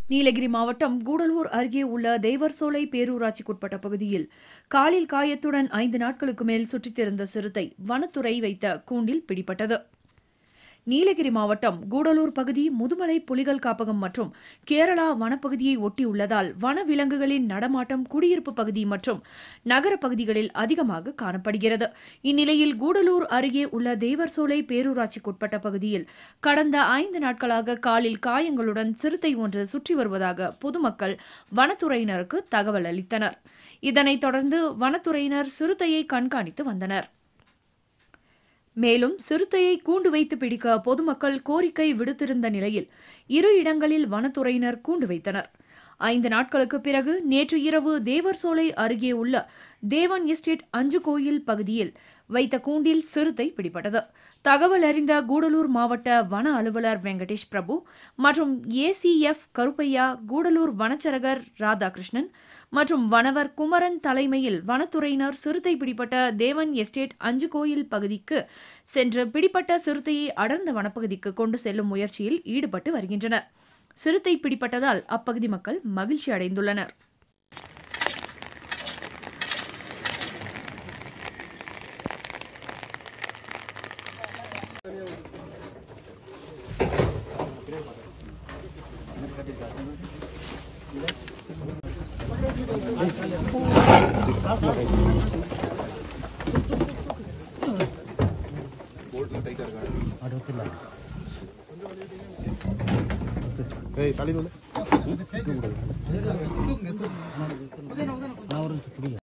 நீலகிரி மாவட்டம் கூடலூர் அருகே உள்ள தேவர்சோலை பேரூராட்சிக்குட்பட்ட பகுதியில் காலில் காயத்துடன் ஐந்து நாட்களுக்கு மேல் சுற்றித் திரிந்த சிறுத்தை வனத்துறை வைத்த கூண்டில் பிடிபட்டது நீலகிரி மாவட்டம் கூடலூர் பகுதி முதுமலை புலிகள் காப்பகம் மற்றும் கேரளா வனப்பகுதியை ஒட்டியுள்ளதால் வன விலங்குகளின் நடமாட்டம் குடியிருப்பு பகுதி மற்றும் நகர பகுதிகளில் அதிகமாக காணப்படுகிறது இந்நிலையில் கூடலூர் அருகே உள்ள தேவர்சோலை பேரூராட்சிக்குட்பட்ட பகுதியில் கடந்த ஐந்து நாட்களாக காலில் காயங்களுடன் சிறுத்தை ஒன்று சுற்றி வருவதாக பொதுமக்கள் வனத்துறையினருக்கு தகவல் அளித்தனர் இதனைத் தொடர்ந்து வனத்துறையினர் சிறுத்தையை கண்காணித்து வந்தனர் மேலும் சிறுத்தையை கூண்டு வைத்து பிடிக்க பொதுமக்கள் கோரிக்கை விடுத்திருந்த நிலையில் இரு இடங்களில் வனத்துறையினர் கூண்டு வைத்தனர் ஐந்து நாட்களுக்கு பிறகு நேற்று இரவு தேவர்சோலை அருகே உள்ள தேவன் எஸ்டேட் அஞ்சு கோயில் பகுதியில் வைத்த கூண்டில் சிறுத்தை பிடிபட்டது தகவல் அறிந்த கூடலூர் மாவட்ட வன அலுவலர் வெங்கடேஷ் பிரபு மற்றும் ஏசிஎஃப் கருப்பையா கூடலூர் வனச்சரகர் ராதாகிருஷ்ணன் மற்றும் வனவர் குமரன் தலைமையில் வனத்துறையினர் சிறுத்தை பிடிப்பட்ட தேவன் எஸ்டேட் அஞ்சு கோயில் பகுதிக்கு சென்று பிடிப்பட்ட சிறுத்தையை அடர்ந்த வனப்பகுதிக்கு கொண்டு செல்லும் முயற்சியில் ஈடுபட்டு வருகின்றனர் சிறுத்தை பிடிப்பட்டதால் அப்பகுதி மக்கள் மகிழ்ச்சி அடைந்துள்ளனர் ஏய் தலையில நான் ஒரு நிமிஷம் புரியல